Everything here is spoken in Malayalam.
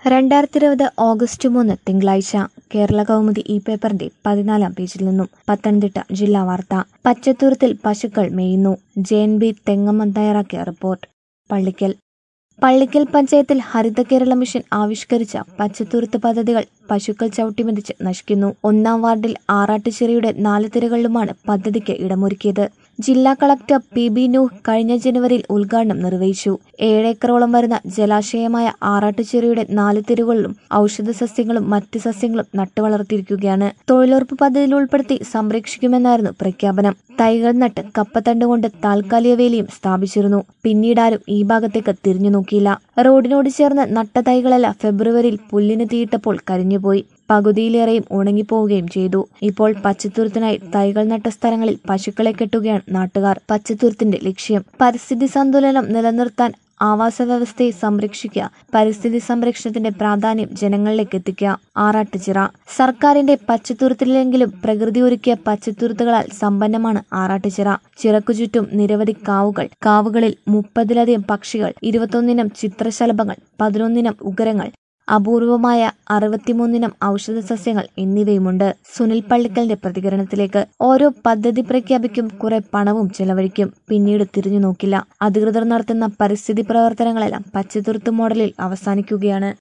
രണ്ടായിരത്തി ഇരുപത് ഓഗസ്റ്റ് മൂന്ന് തിങ്കളാഴ്ച കേരള കൗമുദി ഈ പേപ്പറിന്റെ പതിനാലാം പേജിൽ നിന്നും പത്തനംതിട്ട ജില്ലാ വാർത്ത പച്ചത്തുരുത്തിൽ പശുക്കൾ മേയുന്നു ജെ എൻ ബി തെങ്ങമ്മ തയ്യാറാക്കിയ റിപ്പോർട്ട് പള്ളിക്കൽ പള്ളിക്കൽ പഞ്ചായത്തിൽ ഹരിത കേരള മിഷൻ ആവിഷ്കരിച്ച പച്ചത്തുരുത്ത് പദ്ധതികൾ പശുക്കൾ ചവിട്ടിമെതിച്ച് നശിക്കുന്നു ഒന്നാം വാർഡിൽ ആറാട്ടുചിറയുടെ നാല് തിരകളിലുമാണ് പദ്ധതിക്ക് ഇടമൊരുക്കിയത് ജില്ലാ കളക്ടർ പി ബി നൂഹ് കഴിഞ്ഞ ജനുവരിയിൽ ഉദ്ഘാടനം നിർവഹിച്ചു ഏഴേക്കറോളം വരുന്ന ജലാശയമായ ആറാട്ടുചിറയുടെ നാല് തിരുകളിലും ഔഷധ സസ്യങ്ങളും മറ്റ് സസ്യങ്ങളും നട്ടുവളർത്തിയിരിക്കുകയാണ് തൊഴിലുറപ്പ് പദ്ധതിയിൽ ഉൾപ്പെടുത്തി സംരക്ഷിക്കുമെന്നായിരുന്നു പ്രഖ്യാപനം തൈകൾ നട്ട് കപ്പത്തണ്ട് കൊണ്ട് താൽക്കാലിക വേലിയും സ്ഥാപിച്ചിരുന്നു പിന്നീടാരും ഈ ഭാഗത്തേക്ക് തിരിഞ്ഞു നോക്കിയില്ല റോഡിനോട് ചേർന്ന് നട്ട തൈകളെല്ലാം ഫെബ്രുവരിയിൽ പുല്ലിന് തീയിട്ടപ്പോൾ കരിഞ്ഞുപോയി പകുതിയിലേറെയും ഉണങ്ങിപ്പോവുകയും ചെയ്തു ഇപ്പോൾ പച്ചത്തുരുത്തിനായി തൈകൾ നട്ട സ്ഥലങ്ങളിൽ പശുക്കളെ കെട്ടുകയാണ് നാട്ടുകാർ പച്ചത്തുരുത്തിന്റെ ലക്ഷ്യം പരിസ്ഥിതി സന്തുലനം നിലനിർത്താൻ ആവാസ വ്യവസ്ഥയെ സംരക്ഷിക്കുക പരിസ്ഥിതി സംരക്ഷണത്തിന്റെ പ്രാധാന്യം ജനങ്ങളിലേക്ക് എത്തിക്കുക ആറാട്ടുചിറ സർക്കാരിന്റെ പച്ചത്തുരുത്തിലെങ്കിലും പ്രകൃതി ഒരുക്കിയ പച്ചത്തുരുത്തുകളാൽ സമ്പന്നമാണ് ആറാട്ടുചിറ ചിറക്കു ചുറ്റും നിരവധി കാവുകൾ കാവുകളിൽ മുപ്പതിലധികം പക്ഷികൾ ഇരുപത്തൊന്നിനം ചിത്രശലഭങ്ങൾ പതിനൊന്നിനം ഉഗരങ്ങൾ അപൂർവമായ അറുപത്തിമൂന്നിനം ഔഷധ സസ്യങ്ങൾ എന്നിവയുമുണ്ട് സുനിൽ പള്ളിക്കലിന്റെ പ്രതികരണത്തിലേക്ക് ഓരോ പദ്ധതി പ്രഖ്യാപിക്കും കുറെ പണവും ചെലവഴിക്കും പിന്നീട് തിരിഞ്ഞു നോക്കില്ല അധികൃതർ നടത്തുന്ന പരിസ്ഥിതി പ്രവർത്തനങ്ങളെല്ലാം പച്ചത്തുരുത്ത് മോഡലിൽ അവസാനിക്കുകയാണ്